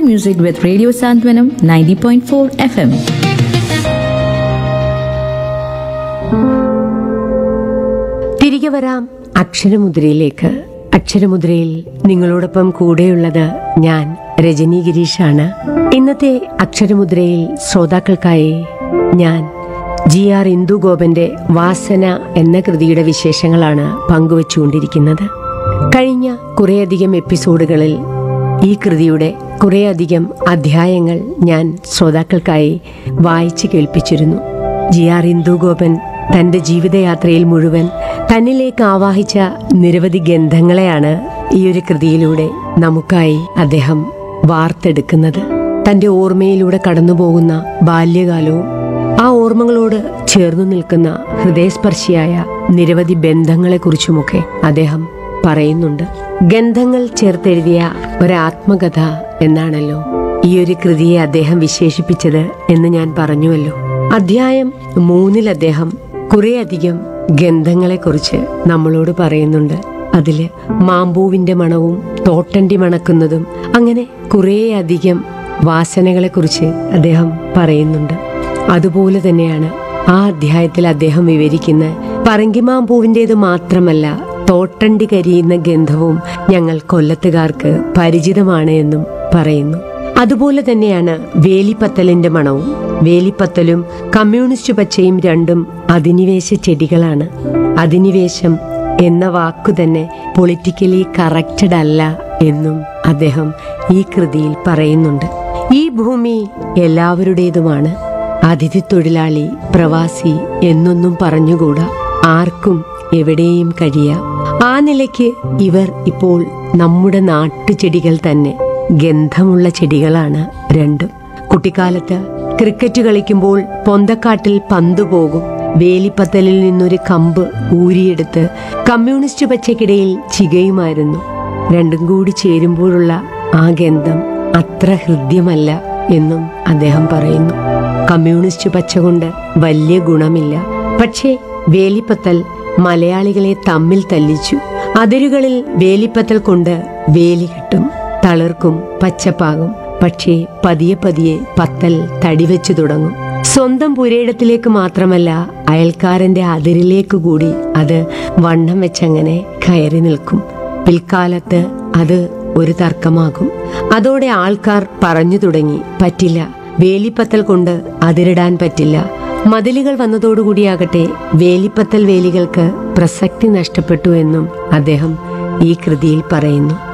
music with Radio Santwanam 90.4 FM. തിരികെ വരാം അക്ഷരമുദ്രയിലേക്ക് അക്ഷരമുദ്രയിൽ നിങ്ങളോടൊപ്പം കൂടെയുള്ളത് ഞാൻ രജനി ഗിരീഷാണ് ഇന്നത്തെ അക്ഷരമുദ്രയിൽ ശ്രോതാക്കൾക്കായി ഞാൻ ജി ആർ ഇന്ദുഗോപന്റെ വാസന എന്ന കൃതിയുടെ വിശേഷങ്ങളാണ് പങ്കുവച്ചുകൊണ്ടിരിക്കുന്നത് കഴിഞ്ഞ കുറേയധികം എപ്പിസോഡുകളിൽ ഈ കൃതിയുടെ കുറേയധികം അധ്യായങ്ങൾ ഞാൻ ശ്രോതാക്കൾക്കായി വായിച്ചു കേൾപ്പിച്ചിരുന്നു ജി ആർ ഇന്ദുഗോപൻ തന്റെ ജീവിതയാത്രയിൽ മുഴുവൻ തന്നിലേക്ക് ആവാഹിച്ച നിരവധി ഗന്ധങ്ങളെയാണ് ഈ ഒരു കൃതിയിലൂടെ നമുക്കായി അദ്ദേഹം വാർത്തെടുക്കുന്നത് തന്റെ ഓർമ്മയിലൂടെ കടന്നുപോകുന്ന ബാല്യകാലവും ആ ഓർമ്മകളോട് ചേർന്നു നിൽക്കുന്ന ഹൃദയസ്പർശിയായ നിരവധി ബന്ധങ്ങളെക്കുറിച്ചുമൊക്കെ അദ്ദേഹം പറയുന്നുണ്ട് ഗന്ധങ്ങൾ ചേർത്തെഴുതിയ ഒരാത്മകഥ എന്നാണല്ലോ ഈ ഒരു കൃതിയെ അദ്ദേഹം വിശേഷിപ്പിച്ചത് എന്ന് ഞാൻ പറഞ്ഞുവല്ലോ അധ്യായം മൂന്നിൽ അദ്ദേഹം കുറേയധികം ഗന്ധങ്ങളെക്കുറിച്ച് നമ്മളോട് പറയുന്നുണ്ട് അതില് മാമ്പൂവിന്റെ മണവും തോട്ടണ്ടി മണക്കുന്നതും അങ്ങനെ കുറേയധികം വാസനകളെക്കുറിച്ച് അദ്ദേഹം പറയുന്നുണ്ട് അതുപോലെ തന്നെയാണ് ആ അധ്യായത്തിൽ അദ്ദേഹം വിവരിക്കുന്ന പറങ്കിമാമ്പൂവിൻ്റെത് മാത്രമല്ല തോട്ടണ്ടി കരിയുന്ന ഗന്ധവും ഞങ്ങൾ കൊല്ലത്തുകാർക്ക് പരിചിതമാണ് എന്നും പറയുന്നു അതുപോലെ തന്നെയാണ് വേലിപ്പത്തലിന്റെ മണവും വേലിപ്പത്തലും കമ്മ്യൂണിസ്റ്റ് പച്ചയും രണ്ടും അധിനിവേശ ചെടികളാണ് അധിനിവേശം എന്ന വാക്കു തന്നെ പൊളിറ്റിക്കലി കറക്റ്റഡ് അല്ല എന്നും അദ്ദേഹം ഈ കൃതിയിൽ പറയുന്നുണ്ട് ഈ ഭൂമി എല്ലാവരുടേതുമാണ് അതിഥി തൊഴിലാളി പ്രവാസി എന്നൊന്നും പറഞ്ഞുകൂടാ ആർക്കും എവിടെയും കഴിയാം ആ നിലയ്ക്ക് ഇവർ ഇപ്പോൾ നമ്മുടെ നാട്ടുചെടികൾ തന്നെ ഗന്ധമുള്ള ചെടികളാണ് രണ്ടും കുട്ടിക്കാലത്ത് ക്രിക്കറ്റ് കളിക്കുമ്പോൾ പൊന്തക്കാട്ടിൽ പന്ത് പോകും വേലിപ്പത്തലിൽ നിന്നൊരു കമ്പ് ഊരിയെടുത്ത് കമ്മ്യൂണിസ്റ്റ് പച്ചക്കിടയിൽ ചികയുമായിരുന്നു രണ്ടും കൂടി ചേരുമ്പോഴുള്ള ആ ഗന്ധം അത്ര ഹൃദ്യമല്ല എന്നും അദ്ദേഹം പറയുന്നു കമ്മ്യൂണിസ്റ്റ് പച്ച കൊണ്ട് വലിയ ഗുണമില്ല പക്ഷേ വേലിപ്പത്തൽ മലയാളികളെ തമ്മിൽ തല്ലിച്ചു അതിരുകളിൽ വേലിപ്പത്തൽ കൊണ്ട് വേലി കിട്ടും തളിർക്കും പച്ചപ്പാകും പക്ഷേ പതിയെ പതിയെ പത്തൽ തടിവെച്ചു തുടങ്ങും സ്വന്തം പുരയിടത്തിലേക്ക് മാത്രമല്ല അയൽക്കാരന്റെ അതിരിലേക്ക് കൂടി അത് വണ്ണം വെച്ചങ്ങനെ കയറി നിൽക്കും പിൽക്കാലത്ത് അത് ഒരു തർക്കമാകും അതോടെ ആൾക്കാർ പറഞ്ഞു തുടങ്ങി പറ്റില്ല വേലിപ്പത്തൽ കൊണ്ട് അതിരിടാൻ പറ്റില്ല മതിലുകൾ വന്നതോടുകൂടിയാകട്ടെ വേലിപ്പത്തൽ വേലികൾക്ക് പ്രസക്തി നഷ്ടപ്പെട്ടു എന്നും അദ്ദേഹം ഈ കൃതിയിൽ പറയുന്നു